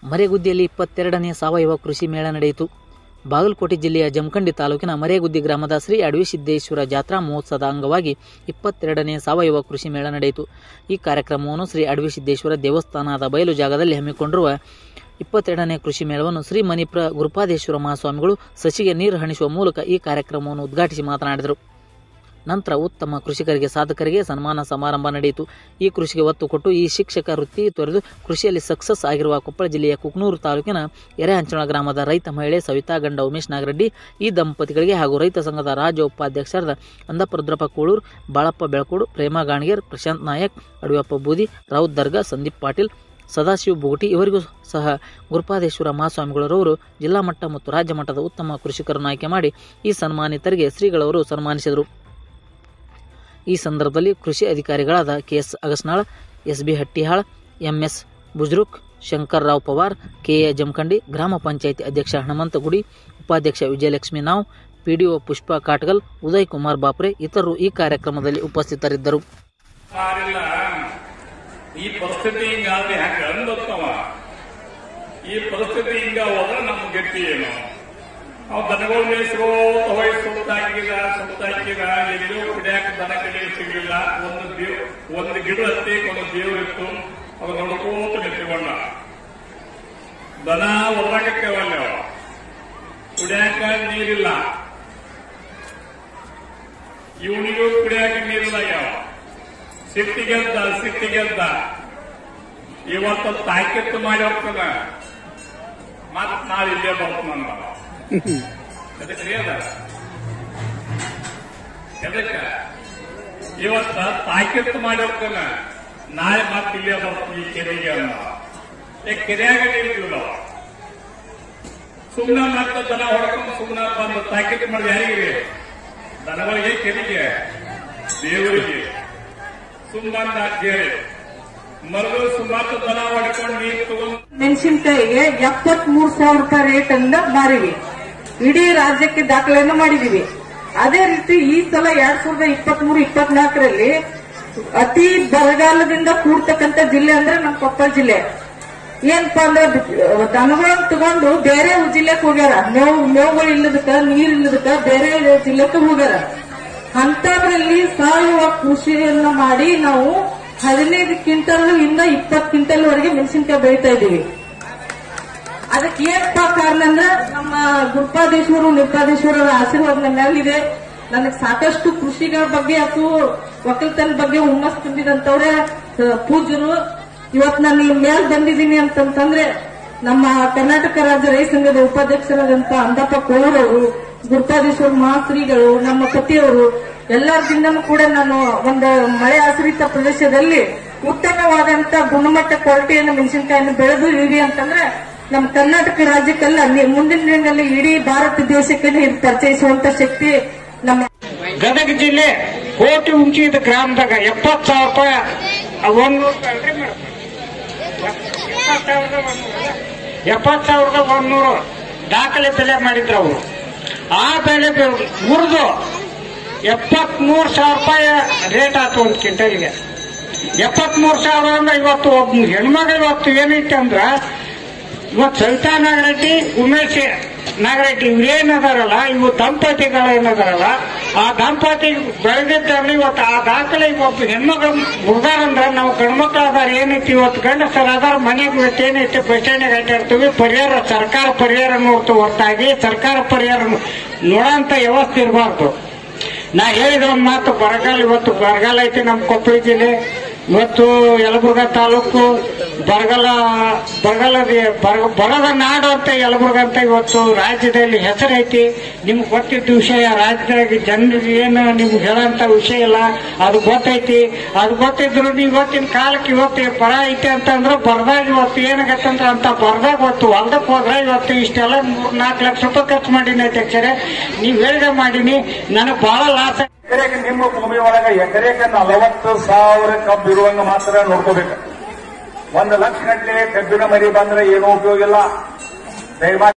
ಮರೆಗುದ್ದಿಯಲ್ಲಿ ಇಪ್ಪತ್ತೆರಡನೇ ಸಾವಯವ ಕೃಷಿ ಮೇಳ ನಡೆಯಿತು ಬಾಗಲಕೋಟೆ ಜಿಲ್ಲೆಯ ಜಮಖಂಡಿ ತಾಲೂಕಿನ ಮರೆಗುದ್ದಿ ಗ್ರಾಮದ ಶ್ರೀ ಅಡವಿಸಿದ್ದೇಶ್ವರ ಜಾತ್ರಾ ಮಹೋತ್ಸವದ ಅಂಗವಾಗಿ ಇಪ್ಪತ್ತೆರಡನೇ ಸಾವಯವ ಕೃಷಿ ಮೇಳ ನಡೆಯಿತು ಈ ಕಾರ್ಯಕ್ರಮವನ್ನು ಶ್ರೀ ಅಡವಿಸಿದ್ದೇಶ್ವರ ದೇವಸ್ಥಾನದ ಬಯಲು ಜಾಗದಲ್ಲಿ ಹಮ್ಮಿಕೊಂಡಿರುವ ಇಪ್ಪತ್ತೆರಡನೇ ಕೃಷಿ ಮೇಳವನ್ನು ಶ್ರೀ ಮಣಿಪ್ರ ಗುರುಪಾದೇಶ್ವರ ಮಹಾಸ್ವಾಮಿಗಳು ಸಸಿಗೆ ನೀರು ಹಣಿಸುವ ಮೂಲಕ ಈ ಕಾರ್ಯಕ್ರಮವನ್ನು ಉದ್ಘಾಟಿಸಿ ಮಾತನಾಡಿದರು ನಂತರ ಉತ್ತಮ ಕೃಷಿಕರಿಗೆ ಸಾಧಕರಿಗೆ ಸನ್ಮಾನ ಸಮಾರಂಭ ನಡೆಯಿತು ಈ ಕೃಷಿಗೆ ಒತ್ತು ಕೊಟ್ಟು ಈ ಶಿಕ್ಷಕ ವೃತ್ತಿ ತೊರೆದು ಕೃಷಿಯಲ್ಲಿ ಸಕ್ಸಸ್ ಆಗಿರುವ ಕೊಪ್ಪಳ ಜಿಲ್ಲೆಯ ಕುಕ್ನೂರು ತಾಲೂಕಿನ ಎರೆಹಂಚಣ ಗ್ರಾಮದ ರೈತ ಮಹಿಳೆ ಸವಿತಾ ಗಂಡ ಉಮೇಶ್ ನಾಗರೆಡ್ಡಿ ಈ ದಂಪತಿಗಳಿಗೆ ಹಾಗೂ ರೈತ ಸಂಘದ ರಾಜ್ಯ ಉಪಾಧ್ಯಕ್ಷರಾದ ಅಂದಪ್ಪ ರುದ್ರಪ್ಪ ಕೂಳೂರು ಬಾಳಪ್ಪ ಬೆಳಕೋಡು ಪ್ರೇಮಾ ಗಾಣಿಗೇರ್ ಪ್ರಶಾಂತ್ ನಾಯಕ್ ಅಡವಿಯಪ್ಪ ಬೂದಿ ರಾವುತ್ ದರ್ಗಾ ಸಂದೀಪ್ ಪಾಟೀಲ್ ಸದಾಶಿವ ಬುಗುಟಿ ಇವರಿಗೂ ಸಹ ಗುರುಪಾದೇಶ್ವರ ಮಹಾಸ್ವಾಮಿಗಳರವರು ಜಿಲ್ಲಾ ಮಟ್ಟ ಮತ್ತು ರಾಜ್ಯ ಮಟ್ಟದ ಉತ್ತಮ ಕೃಷಿಕರನ್ನು ಆಯ್ಕೆ ಮಾಡಿ ಈ ಸನ್ಮಾನಿತರಿಗೆ ಶ್ರೀಗಳವರು ಸನ್ಮಾನಿಸಿದರು ಈ ಸಂದರ್ಭದಲ್ಲಿ ಕೃಷಿ ಅಧಿಕಾರಿಗಳಾದ KS Agasnal S B Hattihal MS Bujruk Shankar Rao Pawar KA Jamkhandi ಗ್ರಾಮ ಪಂಚಾಯಿತಿ ಅಧ್ಯಕ್ಷ ಹನುಮಂತ ಗುಡಿ ಉಪಾಧ್ಯಕ್ಷ ವಿಜಯಲಕ್ಷ್ಮಿ ನಾವ್ ಪಿಡಿಒ ಪುಷ್ಪ ಕಾಟ್ಗಲ್ ಉದಯ್ ಕುಮಾರ್ ಬಾಪ್ರೆ ಇತರರು ಈ ಕಾರ್ಯಕ್ರಮದಲ್ಲಿ ಉಪಸ್ಥಿತರಿದ್ದರು ಮಾರಿಲ್ಲ ಈ ಪರಿಸ್ಥಿತಿ ಹಿಂಗಾದ್ರೆ ಹೆಂಗ ಅಂದತ್ತವ ಈ ಪರಿಸ್ಥಿತಿ ಹಿಂಗ ಹೋದ್ರೆ ನಮ್ಮ ಗತಿ ಏನು ನಾವು ದನಗಳ ಮೇಯಿಸ್ಕೋ ಹೋಯ್ ಸುತ್ತಾಕಿದ ಸುತ್ತಾಕಿದ ಎಲ್ಲೂ ಕುಡಿಯಾಕ ದನ ಕಡೆ ಸಿಗಲಿಲ್ಲ ಒಂದು ದೇವ್ ಒಂದು ಗಿಡ ಹತ್ತಿ ಒಂದು ದೇವ್ರಿತ್ತು ಅದು ನೋಡ್ಕೋತ ನಿಂತ್ಕೊಂಡ ದನ ಒಳಗಕ್ಕವಲ್ಲ ಕುಡಿಯಾಕ ನೀರಿಲ್ಲ ಇವನಿಗೂ ಕುಡಿಯಾಕ ನೀರಿಲ್ಲ ಯಾವ ಸಿಟ್ಟಿಗೆದ್ದ ಸಿಟ್ಟಿಗೆದ್ದ ಇವತ್ತು ತಾಕೀತು ಮಾಡಿ ಹೋಗ್ತದ ಮತ್ ನಾಳೆ ಇಲ್ಲೇ ಬರ್ತಾನ ಅದಕ್ಕೆ ಅದ ಎದಕ್ಕ ಇವತ್ತ ತಾಕೀತು ಮಾಡಿ ಹೋಗ್ತಾನ ನಾಳೆ ಮತ್ತೆ ಇಲ್ಲೇ ಬರ್ತೀನಿ ಈ ಕೆರೆಗೆ ಅನ್ನ ಏ ಕೆರೆಯಾಗ ನೀರಿಲ್ಲ ಸುಮ್ಮನೆ ಮತ್ತೆ ದನ ಹೊಡ್ಕೊಂಡು ಸುಮ್ಮನೆ ಬಂದು ತಾಕೀತು ಮಾಡಿ ಯಾರಿಗೆ ದನಗಳಿಗೆ ಕೆರೆಗೆ ದೇವರಿಗೆ ಸುಮ್ಮಂದ ಕೇಳಿ ಮರಳು ಸುಮಾರು ದನ ಹೊಡ್ಕೊಂಡು ನೀರು ತಗೊಂಡು ಮೆಣಸಿನಕಾಯಿಗೆ ಎಪ್ಪತ್ ಮೂರ್ ಸಾವಿರ ರೂಪಾಯಿ ರೇಟ್ ಅಂದ ಮಾರಿವಿ ಇಡೀ ರಾಜ್ಯಕ್ಕೆ ದಾಖಲೆಯನ್ನು ಮಾಡಿದೀವಿ ಅದೇ ರೀತಿ ಈ ಸಲ ಎರಡ್ ಸಾವಿರದ ಇಪ್ಪತ್ತ್ ಮೂರು ಇಪ್ಪತ್ನಾಲ್ಕರಲ್ಲಿ ಅತಿ ಬರಗಾಲದಿಂದ ಕೂಡ್ತಕ್ಕಂತ ಜಿಲ್ಲೆ ಅಂದ್ರೆ ನಮ್ಮ ಕೊಪ್ಪಳ ಜಿಲ್ಲೆ ಏನಪ್ಪಾ ಅಂದ್ರೆ ದನಗಳನ್ನ ತಗೊಂಡು ಬೇರೆ ಜಿಲ್ಲೆಗೆ ಹೋಗ್ಯಾರ ಮೇವು ಮೇವುಗಳು ಇಲ್ಲದಕ್ಕ ನೀರ್ ಇಲ್ಲದಕ್ಕ ಬೇರೆ ಜಿಲ್ಲೆಗೆ ಹೋಗ್ಯಾರ ಅಂತದ್ರಲ್ಲಿ ಸಾವಯವ ಕೃಷಿಯನ್ನ ಮಾಡಿ ನಾವು ಹದಿನೈದು ಕ್ವಿಂಟಲ್ ಇಂದ ಇಪ್ಪತ್ತು ಕ್ವಿಂಟಲ್ ವರೆಗೆ ಮೆಣಸಿನಕಾಯಿ ಬೆಳಿತಾ ಇದ್ದೀವಿ ಅದಕ್ಕೆ ಏನಪ್ಪಾ ಕಾರಣ ಅಂದ್ರೆ ನಮ್ಮ ಗುರುಪಾದೇಶ್ವರು ನಿರ್ಪಾದೇಶ್ವರರ ಆಶೀರ್ವಾದ ನನ್ನ ಮೇಲಿದೆ ನನಗೆ ಸಾಕಷ್ಟು ಕೃಷಿಗಳ ಬಗ್ಗೆ ಅಥವಾ ಒಕ್ಕಲ್ತನ ಬಗ್ಗೆ ಹುಮ್ಮಸ್ ತುಂಬಿದಂತವ್ರೆ ಅಹ್, ಪೂಜ್ಯರು ಇವತ್ತು ನಾನು ಈ ಮೇಲ್ ಬಂದಿದ್ದೀನಿ ಅಂತಂತಂದ್ರೆ ನಮ್ಮ ಕರ್ನಾಟಕ ರಾಜ್ಯ ರೈತ ಸಂಘದ ಉಪಾಧ್ಯಕ್ಷರಾದಂತ ಅಂದಪ್ಪ ಕೋಳೂರವರು ಗುರುಪಾದೇಶ್ವರ ಮಹಾಶ್ರೀಗಳು ನಮ್ಮ ಪತಿಯವರು ಎಲ್ಲರಿಂದನೂ ಕೂಡ ನಾನು ಒಂದು ಮಳೆ ಆಶ್ರಿತ ಪ್ರದೇಶದಲ್ಲಿ ಉತ್ತಮವಾದಂತ ಗುಣಮಟ್ಟ ಕ್ವಾಲಿಟಿಯನ್ನು ಮೆಣಸಿನಕಾಯಿಯನ್ನು ಬೆಳೆದು ಇವಿ ಅಂತಂದ್ರೆ ನಮ್ಮ ಕರ್ನಾಟಕ ರಾಜ್ಯಕ್ಕಲ್ಲ ನಿ- ಮುಂದಿನ ದಿನಗಳಲ್ಲಿ ಇಡೀ ಭಾರತ ದೇಶಕ್ಕೆ ಇದು ಪರಿಚಯಿಸುವಂತ ಶಕ್ತಿ ನಮ್ಮ ಗದಗ ಜಿಲ್ಲೆ ಕೋಟಿ ಉಂಚಿದ ಗ್ರಾಮದಾಗ ಎಪ್ಪತ್ ಸಾವಿರ ರೂಪಾಯಿ ಒಂದೂರು ಎಪ್ಪತ್ ಸಾವಿರದ ಒಂದೂರು ದಾಖಲೆ ಬೆಲೆ ಮಾಡಿದ್ರು ಅವರು ಆ ಬೆಲೆ ಮುರಿದು ಎಪ್ಪತ್ ಮೂರು ಸಾವಿರ ರೂಪಾಯಿ ರೇಟ್ ಆಯ್ತು ಒಂದು ಕ್ವಿಂಟಲ್ಗೆ ಎಪ್ಪತ್ ಮೂರು ಸಾವಿರ ಅಂದ್ರೆ ಇವತ್ತು ಒಬ್ಬ ಹೆಣ್ಮಗ ಇವತ್ತು ಏನೈತೆ ಅಂದ್ರ ಇವತ್ತು ಸವಿತಾ ನಾಗರೆಡ್ಡಿ ಉಮೇಶ್ ನಾಗರೆಡ್ಡಿ ಇವ್ರೇನದಾರಲ್ಲ ಇವು ದಂಪತಿಗಳು ಏನದಾರಲ್ಲ ಆ ದಂಪತಿ ಬೆಳೆದಿದ್ದಲ್ಲಿ ಇವತ್ತು ಆ ದಾಖಲೆ ಒಬ್ಬ ಹೆಣ್ಮಗಳು ಮುಗ್ದಾರಂದ್ರ ನಾವು ಗಂಡ್ಮಕ್ಳು ಅದಾರ ಏನೈತಿ ಇವತ್ತು ಗಂಡಸರ ಅದಾರ ಮನೆಗೆ ಇವತ್ತು ಏನೈತಿ ಬಸ್ಟ್ಯಾಂಡಿಗೆ ಅಡ್ಡಾಡ್ತೀವಿ ಪರಿಹಾರ ಸರ್ಕಾರ ಪರಿಹಾರ ನೋಡ್ತು ಹೊರತಾಗಿ ಸರ್ಕಾರ ಪರಿಹಾರ ನೋಡಂತ ವ್ಯವಸ್ಥೆ ಇರಬಾರ್ದು ನಾ ಹೇಳಿದ ಒಂದು ಮಾತು ಬರಗಾಲ ಇವತ್ತು ಬರಗಾಲ ಐತಿ ನಮ್ಮ ಕೊಪ್ಪಳ ಜಿಲ್ಲೆ ಇವತ್ತು ಯಲಬುರ್ಗಾ ತಾಲೂಕು ಬರಗಾಲ ಬರಗಾಲದ ಬರ- ಬರದ ನಾಡು ಅಂತ ಯಲಬುರ್ಗ ಅಂತ ಇವತ್ತು ರಾಜ್ಯದಲ್ಲಿ ಹೆಸರೈತಿ ನಿಮ್ಗೆ ಗೊತ್ತಿದ್ದ ವಿಷಯ ರಾಜ್ಯದಾಗ ಜನರಿಗೆ ಏನು ನಿಮ್ಗೆ ಹೇಳಂತ ವಿಷಯ ಇಲ್ಲ ಅದು ಗೊತ್ತೈತಿ ಅದು ಗೊತ್ತಿದ್ರು ನೀವು ಇವತ್ತಿನ ಕಾಲಕ್ಕೆ ಇವತ್ತು ಬರ ಐತಿ ಅಂತಂದ್ರೆ ಬರ್ದಾಗ ಇವತ್ತು ಏನಾಗತ್ತಂದ್ರೆ ಅಂತ ಬರ್ದಾಗ ಇವತ್ತು ಹೊಲ್ದಕ್ಕೆ ಹೋದ್ರೆ ಇವತ್ತು ಇಷ್ಟೆಲ್ಲ ಮೂರ್ ನಾಲ್ಕು ಲಕ್ಷ ರೂಪಾಯಿ ಖರ್ಚು ಮಾಡೀನಿ ಅಧ್ಯಕ್ಷರೇ ನೀವು ಹೇಳಿದ ಮಾಡೀನಿ ನನಗೆ ಬಹಳ ಲಾಸ್ ಎಕರೆಗೆ ನಿಮ್ಮ ಭೂಮಿ ಒಳಗ ಎಕರೆಗೆ ನಲವತ್ತು ಸಾವಿರ ಕಬ್ಬು ಇರುವಂಗ ಮಾತ್ರ ನೋಡ್ಕೋಬೇಕು ಒಂದು ಲಕ್ಷ ಗಂಟೆ ಕಬ್ಬಿನ ಮರಿ ಬಂದ್ರೆ ಏನೂ ಉಪಯೋಗ ಇಲ್ಲ ದಯಮಾಡಿ